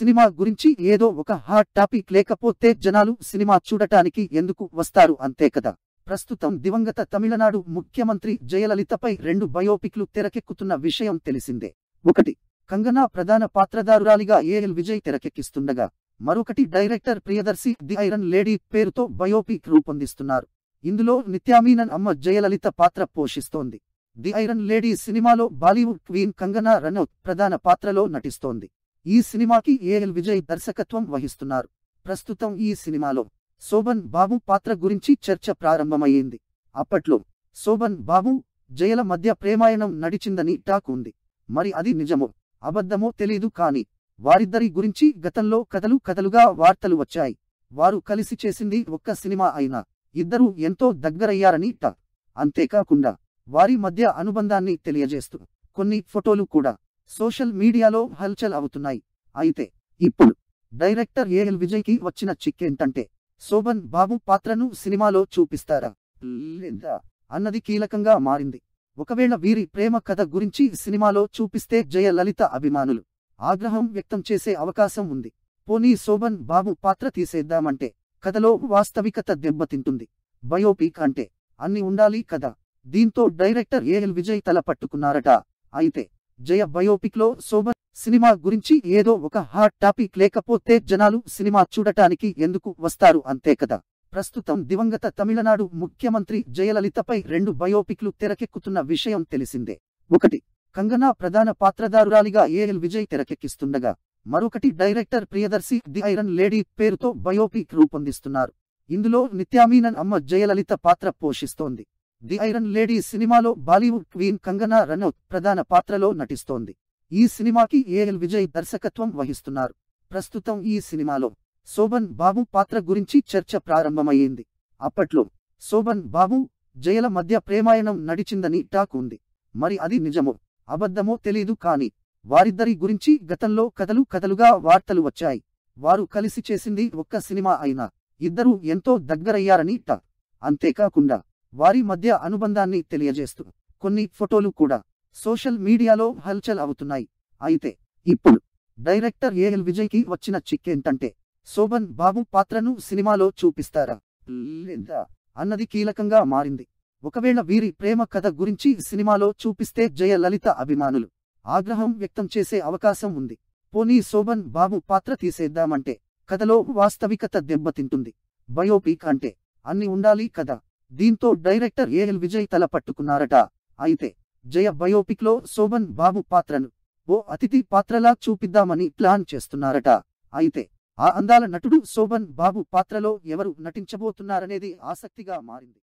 cinema గురించి ఏదో ఒక హాట్ టాపిక్ లేకపోతే జనాలు సినిమా చూడటానికి ఎందుకు వస్తారు అంతే కదా ప్రస్తుతం దివంగత తమిళనాడు ముఖ్యమంత్రి జయలలితపై రెండు బయోపిక్లు తెరకెక్కుతున్న విషయం తెలిసిందే ఒకటి కంగనా ప్రధాన పాత్రధారురాలిగా ఏఎల్ విజయ్ తెరకెక్కిస్తుండగా మరొకటి director Priyadarshi the iron lady పేరుతో బయోపిక్ రూపొందిస్తున్నారు ఇందులో నిత్యామీనన్ అమ్మ జయలలిత పాత్ర పోషిస్తోంది ది ఐరన్ లేడీ సినిమాలో బాలీవుడ్ క్వీన్ కంగనా రనౌత్ ప్రధాన పాత్రలో నటిస్తోంది ఈ సినిమాకి ఏఎల్ విజయ్ దర్శకత్వం వహిస్తున్నారు ప్రస్తుతం ఈ సినిమాలో శోభన్ బాబు పాత్ర గురించి చర్చ ప్రారంభమయ్యింది అప్పట్లో శోభన్ బాబు జయల మధ్య ప్రేమాయణం నడిచిందని టాక్ ఉంది మరి అది నిజమో అబద్ధమో తెలీదు కాని వారిద్దరి గురించి గతంలో కథలు కథలుగా వార్తలు వచ్చాయి వారు కలిసి చేసింది ఒక్క సినిమా అయినా ఇద్దరూ ఎంతో దగ్గరయ్యారని టాక్ అంతేకాకుండా వారి మధ్య అనుబంధాన్ని తెలియజేస్తూ కొన్ని ఫోటోలు కూడా సోషల్ మీడియాలో హల్చల్ అవుతున్నాయి అయితే ఇప్పుడు డైరెక్టర్ ఏఎల్ విజయ్కి వచ్చిన చిక్కేంటంటే శోభన్ బాబు పాత్రను సినిమాలో చూపిస్తారా లేదా అన్నది కీలకంగా మారింది ఒకవేళ వీరి ప్రేమ కథ గురించి సినిమాలో చూపిస్తే జయ లలిత అభిమానులు ఆగ్రహం వ్యక్తం చేసే అవకాశం ఉంది పోనీ శోభన్ బాబు పాత్ర తీసేద్దామంటే కథలో వాస్తవికత దెబ్బతింటుంది బయోపిక్ అంటే అన్ని ఉండాలి కదా దీంతో డైరెక్టర్ ఏఎల్ విజయ్ తల పట్టుకున్నారట అయితే జయ బయోపిక్ లో శోభన్ సినిమా గురించి ఏదో ఒక హాట్ టాపిక్ లేకపోతే జనాలు సినిమా చూడటానికి ఎందుకు వస్తారు అంతే కదా ప్రస్తుతం దివంగత తమిళనాడు ముఖ్యమంత్రి జయలలితపై రెండు బయోపిక్లు తెరకెక్కుతున్న విషయం తెలిసిందే ఒకటి కంగనా ప్రధాన పాత్రధారురాలిగా ఏఎల్ విజయ్ తెరకెక్కిస్తుండగా మరొకటి director Priyadarshi the iron lady పేరుతో బయోపిక్ రూపొందిస్తున్నారు ఇందులో నిత్యామీనన్ అమ్మ జయలలిత పాత్ర పోషిస్తోంది ది ఐరన్ లేడీ సినిమాలో బాలీవుడ్ క్వీన్ కంగనా రనౌత్ ప్రధాన పాత్రలో నటిస్తోంది ఈ సినిమాకి ఏఎల్ విజయ్ దర్శకత్వం వహిస్తున్నారు ప్రస్తుతం ఈ సినిమాలో శోభన్ బాబు పాత్ర గురించి చర్చ ప్రారంభమయ్యింది అప్పట్లో శోభన్ బాబు జయల మధ్య ప్రేమాయణం నడిచిందని టాక్ ఉంది మరి అది నిజమో అబద్ధమో తెలీదు కాని వారిద్దరి గురించి గతంలో కథలు కథలుగా వార్తలు వచ్చాయి వారు కలిసి చేసింది ఒక్క సినిమా అయినా ఇద్దరూ ఎంతో దగ్గరయ్యారని టాక్ అంతేకాకుండా వారి మధ్య అనుబంధాన్ని తెలియజేస్తూ కొన్ని ఫోటోలు కూడా సోషల్ మీడియాలో హల్చల్ అవుతున్నాయి అయితే ఇప్పుడు డైరెక్టర్ ఏఎల్ విజయ్కి వచ్చిన చిక్కేంటంటే శోభన్ బాబు పాత్రను సినిమాలో చూపిస్తారా లేదా అన్నది కీలకంగా మారింది ఒకవేళ వీరి ప్రేమ కథ గురించి సినిమాలో చూపిస్తే జయ లలిత అభిమానులు ఆగ్రహం వ్యక్తం చేసే అవకాశం ఉంది పోనీ శోభన్ బాబు పాత్ర తీసేద్దామంటే కథలో వాస్తవికత దెబ్బతింటుంది బయోపిక్ అంటే అన్ని ఉండాలి కదా దీంతో డైరెక్టర్ ఏఎల్ విజయ్ తల పట్టుకున్నారట అయితే జయ బయోపిక్ లో శోభన్ బాబు పాత్రను ఓ అతిథి పాత్రలా చూపిద్దామని ప్లాన్ చేస్తున్నారట అయితే ఆ అందాల నటుడు శోభన్ బాబు పాత్రలో ఎవరు నటించబోతున్నారనేది ఆసక్తిగా మారింది